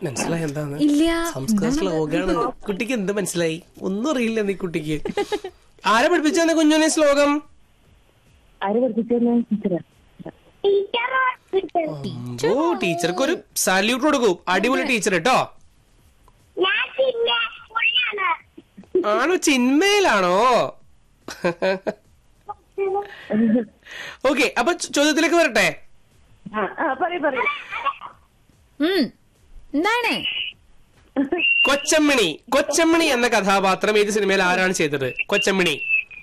മനസ്സിലായി എന്താന്ന് ഇല്ല സംസ്കൃത ശ്ലോകാണ് കുട്ടിക്ക് എന്ത് മനസ്സിലായി ഒന്നും അറിയില്ല നീ കുട്ടിക്ക് ആരെ പഠിപ്പിച്ചെന്നെ കുഞ്ഞുനെ ശ്ലോകം ആര് പഠിപ്പിച്ചെന്ന് ടീച്ചറാ ഓ ടീച്ചർക്ക് ഒരു സാല്യൂട്ട് കൊടുക്കൂ അടിപൊളി ടീച്ചർ കേട്ടോ ആണോ ചിന്മയിലാണോ ഓക്കെ അപ്പൊ ചോ- ചോദ്യത്തിലേക്ക് വരട്ടെ ആ ആ പറയൂ പറയൂ ഉം. എന്താണ് കൊച്ചമ്മിണി കൊച്ചമ്മിണി എന്ന കഥാപാത്രം ഏത് സിനിമയിൽ ആരാണ് ചെയ്തത് കൊച്ചമ്മിണി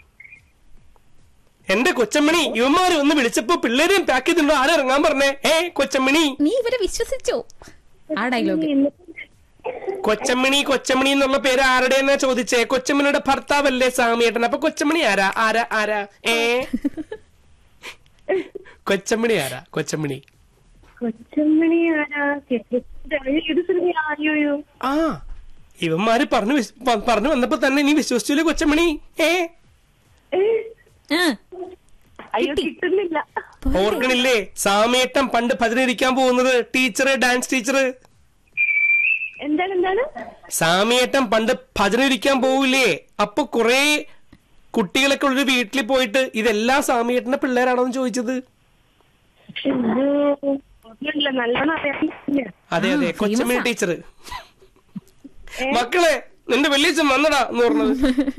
എന്റെ കൊച്ചമ്മിണി ഇവന്മാര് ഒന്ന് വിളിച്ചപ്പോ പിള്ളേരെയും പാക്ക് ചെയ്തിട്ടുണ്ടോ ആരും ഇറങ്ങാൻ പറഞ്ഞേ ഏ കൊച്ചമ്മിണി നീ ഇവരെ വിശ്വസിച്ചോ ആ ഡയലോഗ് കൊച്ചമ്മിണി കൊച്ചമ്മിണി എന്നുള്ള പേര് ആരുടെ എന്നാ ചോദിച്ചേ കൊച്ചമ്മിണിയുടെ ഭർത്താവല്ലേ സാമിയേട്ടൻ അപ്പൊ കൊച്ചമ്മിണി ആരാ ആരാ ആരാ ഏ കൊച്ചമ്മിണി ആരാ കൊച്ചമ്മിണി കൊച്ചമ്മണി ആരാ കേട്ടിട്ടില്ല. ഏത് സിനിമ ആരെയോ ആ ഇവന്മാര് പറഞ്ഞു വിസ്- പ- പറഞ്ഞു വന്നപ്പോ തന്നെ നീ വിശ്വസിച്ചില്ലേ കൊച്ചമ്മിണി ഏ ആ, അയ്യോ കിട്ടുന്നില്ല ഓർക്കണില്ലേ സാമേട്ടം പണ്ട് ഭജനിരിക്കാൻ പോകുന്നത് ടീച്ചർ ഡാൻസ് ടീച്ചർ എന്താണ് എന്താണ് സാമിയേട്ടം പണ്ട് ഭജനിരിക്കാൻ പോവില്ലേ അപ്പൊ കുറെ കുട്ടികളൊക്കെ ഉള്ളൊരു വീട്ടിൽ പോയിട്ട് ഇതെല്ലാം സാമിയേട്ടന്റെ പിള്ളേരാണോ എന്ന് ചോദിച്ചത് ഇത് ഓർമ്മയില്ല നല്ലോണം അറിയാൻ അതെ അതെ ആ, കൊച്ചമ്മ famous ആ. ടീച്ചർ മക്കളെ നിന്റെ വെള്ളിയച്ഛൻ വന്നടാ എന്ന് പറഞ്ഞത്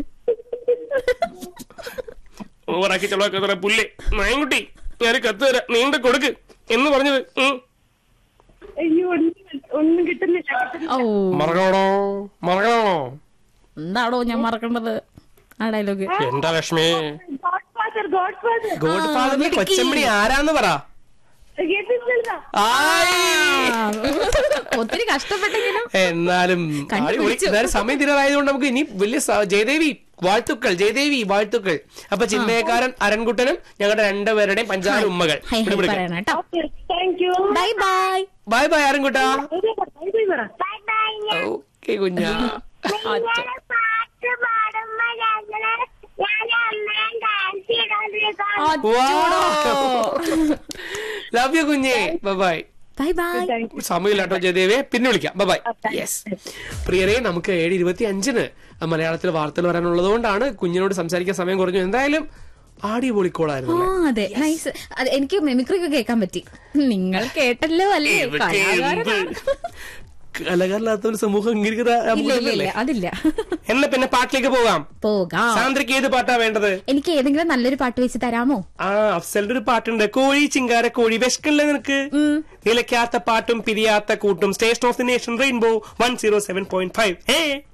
ഓവറാക്കി ചെലവാക്കാത്ത പുല്ല് നായൻകുട്ടി ഞാൻ കത്ത് തരാം നീണ്ട കൊടുക്ക് എന്ന് പറഞ്ഞത് ഉം. അയ്യോ ഒന്നും ഒന്നും കിട്ടുന്നില്ല കിട്ടുന്നില്ല. ഓ മറക്കണോ മറക്കണോ എന്താണോ ഞാൻ മറക്കേണ്ടത് ആ ഡയലോഗ് എന്താ Lakshmi god father god father god ഫാദറിന്റെ മിടുക്കി. കൊച്ചമ്മണി ആരാന്ന് പറ കേട്ടിട്ടില്ല ആയ്. ഒത്തിരി കഷ്ടപ്പെട്ടെങ്കിലും എന്നാലും കണ്ടുപിടിച്ചു. അടിപൊളി. എന്നാലും സമയം തീരാറായതുകൊണ്ട് നമുക്ക് ഇനി വലിയ സ- ജയദേവി വാഴ്ത്തുക്കൾ ജയദേവി വാഴ്ത്തുക്കൾ അപ്പൊ ചിന്മയക്കാരൻ അരൺകുട്ടനും ഞങ്ങളുടെ രണ്ടുപേരുടെയും പഞ്ചാര ഉമ്മകൾ ഹൈ ഹൈ പറയണം കേട്ടോ okay thank you bye bye bye bye അരൺകുട്ട ബൈ ബൈ പറ ഓക്കെ കുഞ്ഞാ പാട്ട് പാടുമ്പോ ഞങ്ങള് ഞാൻ അമ്മയും ഡാൻസ് ചെയ്തോണ്ടിരിക്കും ലവ് യു കുഞ്ഞേ ബൈ ബൈ ബൈ ബൈ സമയമില്ലാട്ടോ ജയദേവേ പിന്നെ വിളിക്കാം ബൈ ബൈ യെസ് പ്രിയരെ നമുക്ക് ഏഴ് ഇരുപത്തി അഞ്ചിന് മലയാളത്തിൽ വാർത്തകൾ വരാനുള്ളത് കൊണ്ടാണ് കുഞ്ഞിനോട് സംസാരിക്കാൻ സമയം കുറഞ്ഞു എന്തായാലും ആടിപൊളി കോളായിരുന്നു ആ അതെ നൈസ് അതെ എനിക്ക് മെമിക്രി ഒക്കെ കേൾക്കാൻ പറ്റി നിങ്ങൾ കേട്ടല്ലോ അല്ലേ കലാകാരനാണ് കലകാരില്ലാത്ത ഒരു സമൂഹം ഇങ്ങനെ ഇല്ല ഇല്ല ഇല്ല അല്ലേ അതില്ല എന്നാ പിന്നെ പാട്ടിലേക്ക് പോകാം പോകാം സാന്ദ്രയ്ക്ക് ഏത് പാട്ടാ വേണ്ടത് എനിക്ക് ഏതെങ്കിലും നല്ലൊരു പാട്ട് വെച്ച് തരാമോ ആ അഫ്സലിന്റെ ഒരു പാട്ടുണ്ട് കോഴി ചിങ്കാര കോഴി വിശക്കല്ലേ നിനക്ക് നിലയ്ക്കാത്ത പാട്ടും പിരിയാത്ത കൂട്ടും station of the nation rainbow one zero seven point five ഏ